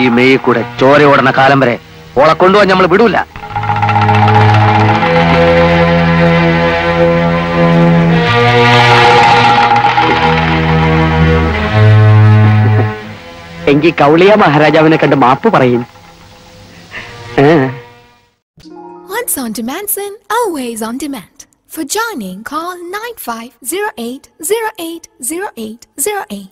ഈ മെയ് കൂടെ ചോരയോടണ കാലം വരെ ഓളെ കൊണ്ടുപോകാൻ നമ്മൾ വിടൂല എങ്കിൽ കൗളിയ മഹാരാജാവിനെ കണ്ട് മാപ്പ് പറയും ഏ Once on demand, then always on demand. For joining, call 9508080808.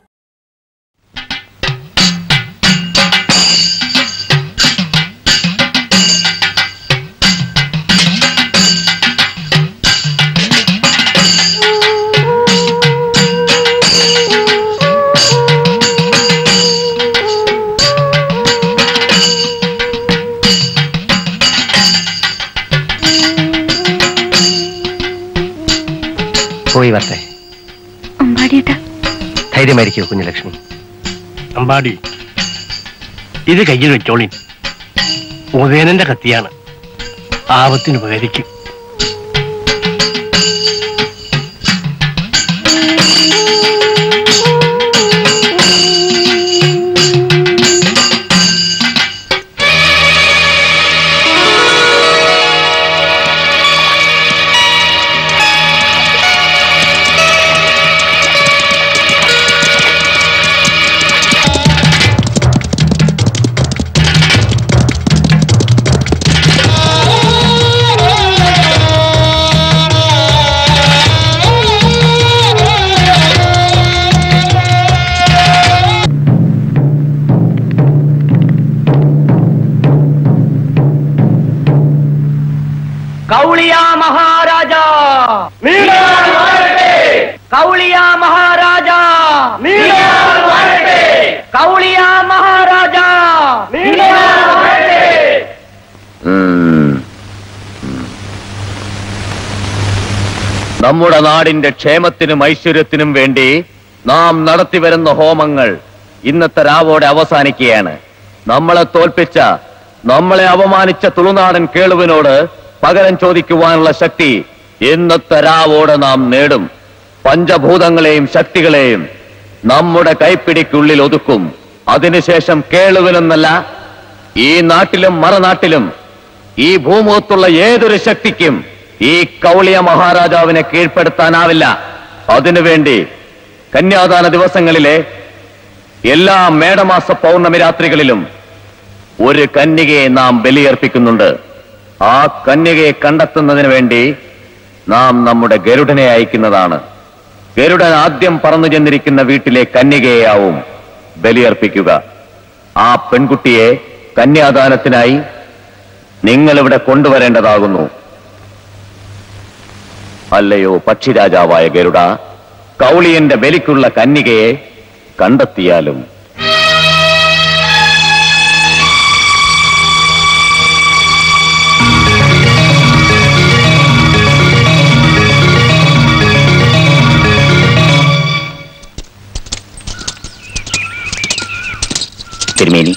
പോയി വരട്ടെ അമ്പാടിയേട്ടാ ധൈര്യമായിരിക്കോ കുഞ്ഞലക്ഷ്മി അമ്പാടി ഇത് കയ്യിൽ വെച്ചോളി ഉദയനന്റെ കത്തിയാണ് ആപത്തിന് ഉപകരിക്കും കൗളിയ മഹാരാജ കൗളിയ മഹാരാജ കൗളിയ മഹാരാജ നമ്മുടെ നാടിന്റെ ക്ഷേമത്തിനും ഐശ്വര്യത്തിനും വേണ്ടി നാം നടത്തിവരുന്ന ഹോമങ്ങൾ ഇന്നത്തെ രാവോടെ അവസാനിക്കുകയാണ് നമ്മളെ തോൽപ്പിച്ച നമ്മളെ അപമാനിച്ച തുളുനാടൻ കേളുവിനോട് പകരം ചോദിക്കുവാനുള്ള ശക്തി ഇന്നത്തെ രാവോടെ നാം നേടും പഞ്ചഭൂതങ്ങളെയും ശക്തികളെയും നമ്മുടെ കൈപ്പിടിക്കുള്ളിൽ ഒതുക്കും അതിനുശേഷം കേളുവിനെന്നല്ല ഈ നാട്ടിലും മറനാട്ടിലും ഈ ഭൂമുഖത്തുള്ള ഏതൊരു ശക്തിക്കും ഈ കൗളിയ മഹാരാജാവിനെ കീഴ്പ്പെടുത്താനാവില്ല അതിനുവേണ്ടി കന്യാദാന ദിവസങ്ങളിലെ എല്ലാ മേടമാസ പൗർണമി രാത്രികളിലും ഒരു കന്യകയെ നാം ബലിയർപ്പിക്കുന്നുണ്ട് ആ കന്യകയെ കണ്ടെത്തുന്നതിന് വേണ്ടി നാം നമ്മുടെ ഗരുഡനെ അയക്കുന്നതാണ് ഗരുഡൻ ആദ്യം പറന്നു ചെന്നിരിക്കുന്ന വീട്ടിലെ കന്യകയാവും ബലിയർപ്പിക്കുക ആ പെൺകുട്ടിയെ കന്യാദാനത്തിനായി നിങ്ങൾ ഇവിടെ കൊണ്ടുവരേണ്ടതാകുന്നു അല്ലയോ പക്ഷിരാജാവായ ഗരുഡ കൗളിയന്റെ ബലിക്കുള്ള കന്യകയെ കണ്ടെത്തിയാലും തിരുമേനി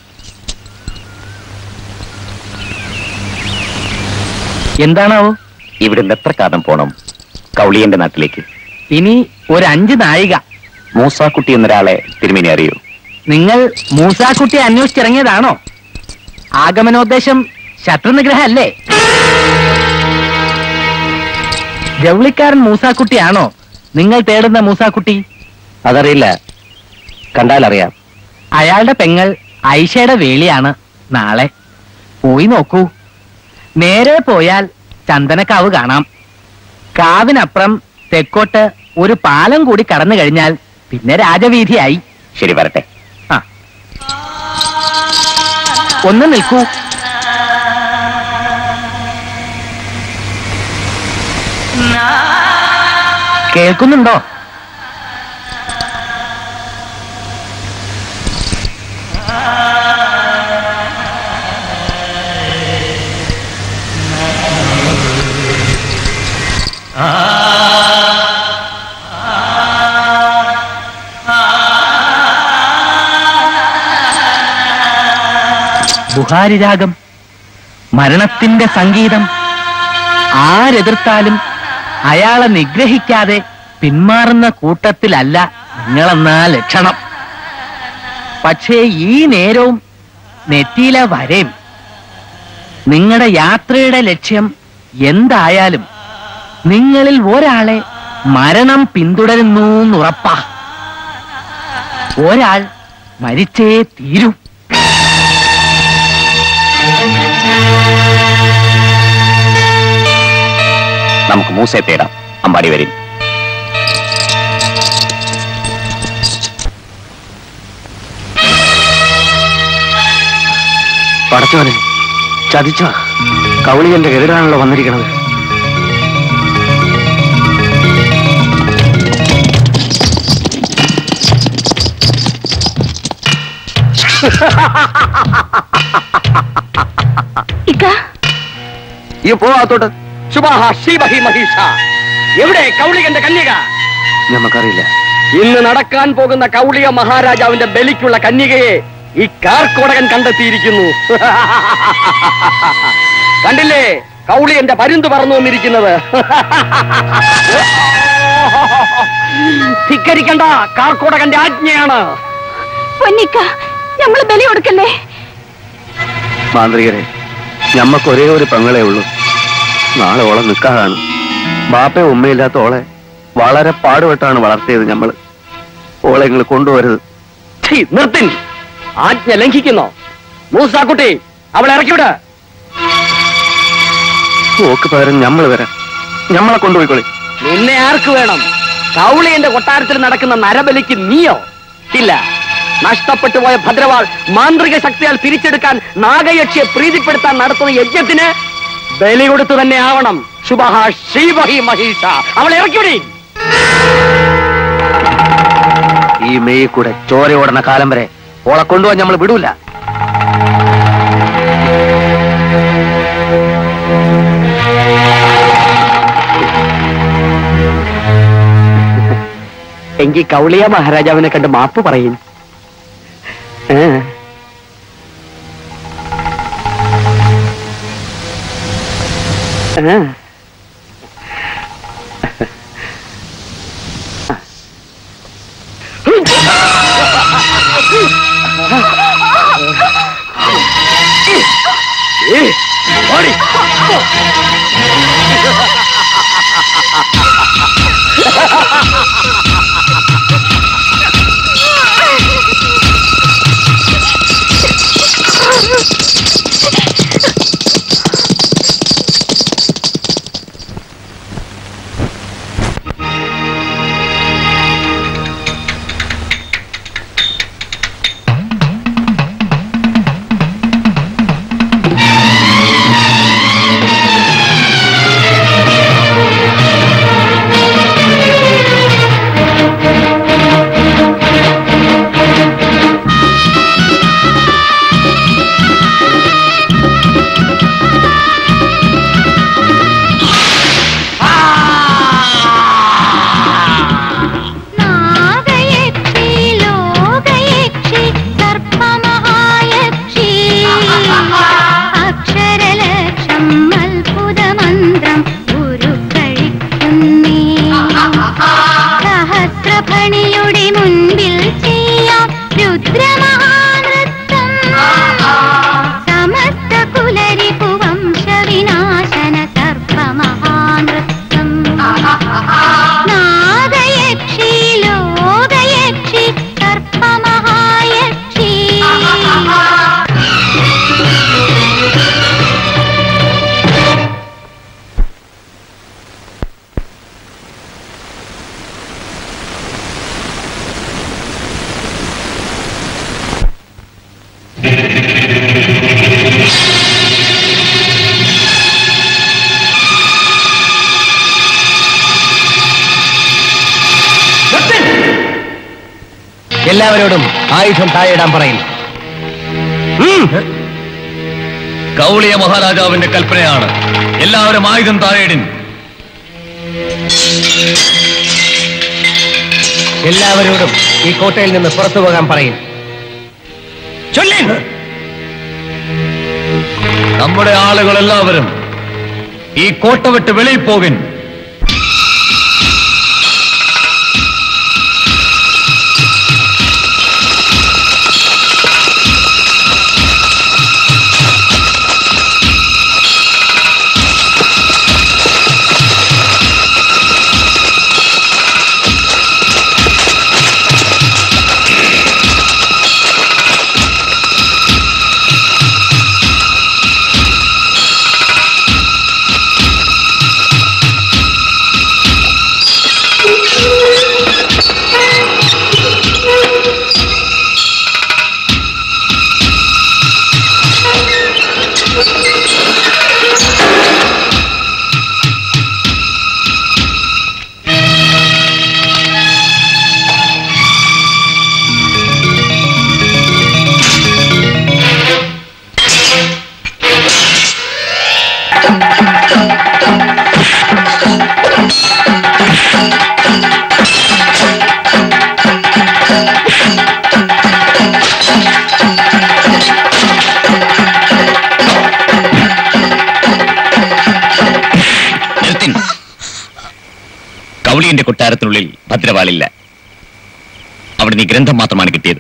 എന്താണാവോ ഇവിടുന്ന് എത്ര കാലം പോണം കൗളിയന്റെ നാട്ടിലേക്ക് ഇനി ഒരു അഞ്ച് നാഴിക മൂസാക്കുട്ടി എന്നൊരാളെ തിരുമേനി അറിയൂ നിങ്ങൾ മൂസാക്കുട്ടി അന്വേഷിച്ചിറങ്ങിയതാണോ ആഗമനോദ്ദേശം ശത്രുനിഗ്രഹം അല്ലേ ജൗളിക്കാരൻ മൂസാക്കുട്ടിയാണോ നിങ്ങൾ തേടുന്ന മൂസാക്കുട്ടി അതറിയില്ല കണ്ടാലറിയാം അയാളുടെ പെങ്ങൾ ഐഷയുടെ വേളിയാണ് നാളെ പോയി നോക്കൂ നേരെ പോയാൽ ചന്ദനക്കാവ് കാണാം കാവിനപ്പുറം തെക്കോട്ട് ഒരു പാലം കൂടി കടന്നു കഴിഞ്ഞാൽ പിന്നെ രാജവീതിയായി ശരി വരട്ടെ ആ ഒന്ന് നിൽക്കൂ കേൾക്കുന്നുണ്ടോ ബുഹാരി രാഗം മരണത്തിന്റെ സംഗീതം ആരെതിർത്താലും അയാളെ നിഗ്രഹിക്കാതെ പിന്മാറുന്ന കൂട്ടത്തിലല്ല നിങ്ങളെന്ന ലക്ഷണം പക്ഷേ ഈ നേരവും നെറ്റിയിലെ വരയും നിങ്ങളുടെ യാത്രയുടെ ലക്ഷ്യം എന്തായാലും നിങ്ങളിൽ ഒരാളെ മരണം പിന്തുടരുന്നു എന്നുറപ്പാ ഒരാൾ മരിച്ചേ തീരൂ നമുക്ക് മൂസയെ തേടാം അമ്പാടി വരും പടച്ചോനെ ചതിച്ച കൗളികന്റെ എതിരാണല്ലോ വന്നിരിക്കണത് ഇക്ക ഈ പോവാത്തോട്ട് ശുഭാഹ ശീബഹി മഹീഷ എവിടെ കൗളികന്റെ കന്യക നമുക്കറിയില്ല ഇന്ന് നടക്കാൻ പോകുന്ന കൗളിക മഹാരാജാവിന്റെ ബലിക്കുള്ള കന്യകയെ ഈ കാർക്കോടകൻ കണ്ടെത്തിയിരിക്കുന്നു കണ്ടില്ലേ കൗളിയന്റെ പരുന്ത് പറന്നു വന്നിരിക്കുന്നത് ധിക്കരിക്കണ്ട കാർക്കോടകന്റെ ആജ്ഞയാണ് പൊന്നിക്ക നമ്മള് ബലി കൊടുക്കല്ലേ മാന്ത്രികരെ ഞമ്മക്ക് ഒരേ ഒരു പെങ്ങളെ ഉള്ളൂ നാളെ ഓളെ നിൽക്കാതാണ് ബാപ്പയും ഉമ്മയില്ലാത്ത ഓളെ വളരെ പാടുപെട്ടാണ് വളർത്തിയത് ഞമ്മള് ഓളെ നിങ്ങൾ കൊണ്ടുവരുത് നിർത്തിൻ ആജ്ഞ ലംഘിക്കുന്നോ മൂസാക്കുട്ടി അവളെ ഇറക്കിവിട് ഓക്ക് പകരം ഞമ്മള് വരാം ഞമ്മളെ കൊണ്ടുപോയിക്കോളി നിന്നെ ആർക്ക് വേണം കൗളിയന്റെ കൊട്ടാരത്തിൽ നടക്കുന്ന നരബലിക്ക് നീയോ ഇല്ല നഷ്ടപ്പെട്ടു പോയ ഭദ്രവാൾ മാന്ത്രിക ശക്തിയാൽ തിരിച്ചെടുക്കാൻ നാഗയക്ഷിയെ പ്രീതിപ്പെടുത്താൻ നടത്തുന്ന യജ്ഞത്തിന് ബലി കൊടുത്തു തന്നെ ആവണം ശുഭഹ ശ്രീബഹി മഹീഷ അവളെ ഇറക്കിവിടി ഈ മെയ് കൂടെ ചോരയോടുന്ന കാലം വരെ ഓളെ കൊണ്ടുപോകാൻ നമ്മൾ വിടൂല എങ്കിൽ കൗളിയ മഹാരാജാവിനെ കണ്ട് മാപ്പ് പറയും നാഗയക്ഷി ലോകയക്ഷി സർപ്പമഹായക്ഷി അക്ഷരലക്ഷം അത്ഭുതമന്ത്രം ഉരുക്കഴിക്കുന്നേ സഹസ്രഫണിയുടെ മുൻപിൽ ചെയ്യാം രുദ്രമഹാനൃത്തം സമസ്ത കുലരിപു വംശവിനാശന സർപ്പമഹാനൃത്തം നാഗയക്ഷി ലോകയക്ഷി സർപ്പമഹായക്ഷി എല്ലാവരോടും ആയുധം താഴെയിടാൻ പറയും കൗളിയ മഹാരാജാവിന്റെ കൽപ്പനയാണ് എല്ലാവരും ആയുധം താഴെയിടിൻ എല്ലാവരോടും ഈ കോട്ടയിൽ നിന്ന് പുറത്തു പോകാൻ പറയും ചൊല്ലിൻ നമ്മുടെ ആളുകൾ എല്ലാവരും ഈ കോട്ട വിട്ട് വെളിയിൽ പോകിൻ കൗളിയന്റെ കൊട്ടാരത്തിനുള്ളിൽ ഭദ്രവാളില്ല അവിടെ നീ ഗ്രന്ഥം മാത്രമാണ് കിട്ടിയത്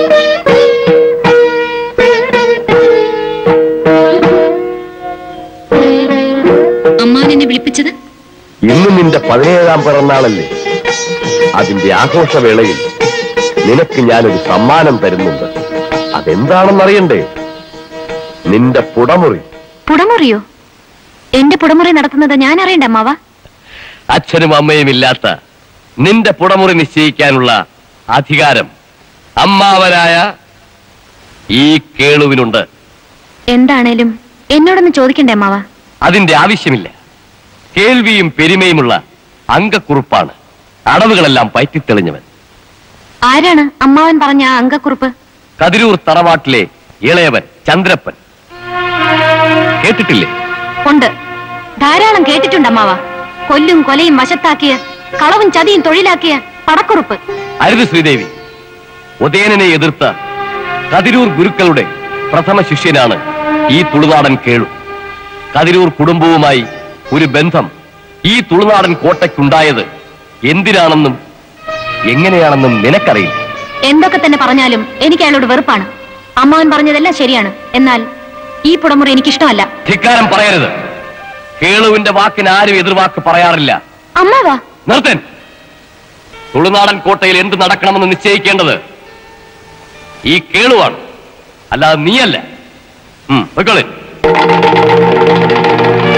അമ്മാവൻ വിളിപ്പിച്ചത് ഇന്ന് നിന്റെ പതിനേഴാം പിറന്നാളല്ലേ അതിന്റെ ആഘോഷവേളയിൽ നിനക്ക് ഞാനൊരു സമ്മാനം തരുന്നുണ്ട് അതെന്താണെന്നറിയണ്ടേ നിന്റെ പുടമുറി പുടമുറിയോ എന്റെ പുടമുറി നടത്തുന്നത് ഞാൻ അറിയണ്ട അമ്മാവ അച്ഛനും അമ്മയും ഇല്ലാത്ത നിന്റെ പുടമുറി നിശ്ചയിക്കാനുള്ള അധികാരം അമ്മാവനായ ഈ കേളുവിനുണ്ട് എന്താണേലും എന്നോടൊന്ന് ചോദിക്കണ്ടേ അമ്മാവ അതിന്റെ ആവശ്യമില്ല കേൾവിയും പെരുമയുമുള്ള അംഗക്കുറിപ്പാണ് അടവുകളെല്ലാം പയറ്റിത്തെളിഞ്ഞവൻ ആരാണ് അമ്മാവൻ പറഞ്ഞ ആ അങ്കക്കുറിപ്പ് കതിരൂർ തറവാട്ടിലെ ഇളയവൻ ചന്ദ്രപ്പൻ കേട്ടിട്ടില്ലേ ഉണ്ട് ധാരാളം കേട്ടിട്ടുണ്ട് അമ്മാവ കൊല്ലും കൊലയും വശത്താക്കിയ കളവും ചതിയും തൊഴിലാക്കിയ പടക്കുറിപ്പ് അരുത് ശ്രീദേവി ഉദയനനെ എതിർത്ത കതിരൂർ ഗുരുക്കളുടെ പ്രഥമ ശിഷ്യനാണ് ഈ തുളുനാടൻ കേളു കതിരൂർ കുടുംബവുമായി ഒരു ബന്ധം ഈ തുളുനാടൻ കോട്ടയ്ക്കുണ്ടായത് എന്തിനാണെന്നും എങ്ങനെയാണെന്നും നിനക്കറിയില്ല എന്തൊക്കെ തന്നെ പറഞ്ഞാലും എനിക്ക് അയാളോട് വെറുപ്പാണ് അമ്മാവൻ പറഞ്ഞതെല്ലാം ശരിയാണ് എന്നാൽ ഈ പുടമുറി എനിക്കിഷ്ടമല്ല ധിക്കാരം പറയരുത് കേളുവിന്റെ വാക്കിന് ആരും എതിർവാക്ക് പറയാറില്ല അമ്മാവാ നിർത്തൻ തുളുനാടൻ കോട്ടയിൽ എന്ത് നടക്കണമെന്ന് നിശ്ചയിക്കേണ്ടത് ഈ കേളുവാണ് അല്ലാതെ നീയല്ല ഉം, പൊയ്ക്കോളെ